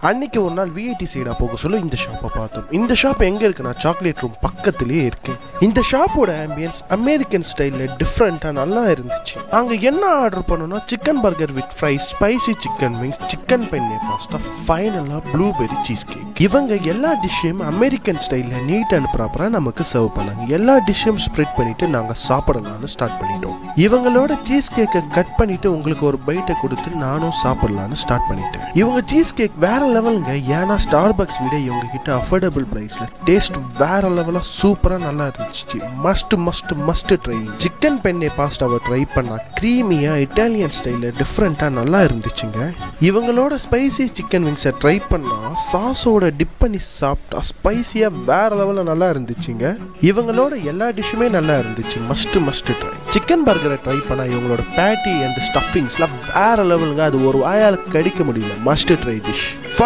அன்னைக்கு ஒரு நாள் விஐடி சைடா போக சொல்ல இந்த ஷாப்பை பார்த்தோம் இந்த ஷாப் எங்க இருக்குன்னா சாக்லேட் ரூம் பக்கத்திலேயே இருக்கு இந்த ஷாப்போட ஆம்பியன்ஸ் அமெரிக்கன் ஸ்டைல்ல டிஃப்ரெண்டா நல்லா இருந்துச்சு அங்க என்ன ஆர்டர் பண்ணோம்னா chicken burger with fries spicy chicken wings chicken penne pasta ஃபைனலா ப்ளூபெரி சீஸ் கேக் இவங்க எல்லா டிஷ்ஷையும் அமெரிக்கன் ஸ்டைல்ல நீட் அண்ட் ப்ராப்பரா நமக்கு சர்வ் பண்ணாங்க எல்லா டிஷ்ஷையும் ஸ்ப்ரெட் பண்ணிட்டு நாங்க சாப்பிடலாம்னு ஸ்டார்ட் பண்ணிட்டோம் இவங்களோட சீஸ் கேக்கை கட் பண்ணிட்டு உங்களுக்கு ஒரு பைட்டை கொடுத்து நானும் சாப்பிடலாம்னு ஸ்டார்ட் பண்ணிட்டேன் இவங்க சீஸ் கேக் வேற லெவலுங்க ஏன்னா ஸ்டார் பக்ஸ் விட இவங்க கிட்ட அஃபோர்டபுள் பிரைஸ்ல டேஸ்ட் வேற லெவலா சூப்பரா நல்லா இருந்துச்சு must must must try chicken penne பாஸ்டாவை ட்ரை பண்ணா க்ரீமியா இட்டாலியன் ஸ்டைல்ல டிஃப்ரெண்டா நல்லா இருந்துச்சுங்க இவங்களோட ஸ்பைசி சிக்கன் விங்ஸை ட்ரை பண்ணா சாஸோட டிப் பண்ணி சாப்பிட்டா ஸ்பைசியா வேற லெவலில் நல்லா இருந்துச்சுங்க இவங்களோட எல்லா டிஷ்ஷுமே நல்லா இருந்துச்சு மஸ்ட் மஸ்ட் ட்ரை சிக்கன் பர்கரை ட்ரை பண்ணா இவங்களோட பேட்டி அண்ட் ஸ்டஃபிங்ஸ்லாம் வேற லெவலுங்க அது ஒரு வாயால் கடிக்க முடியல மஸ்ட் ட்ரை டிஷ்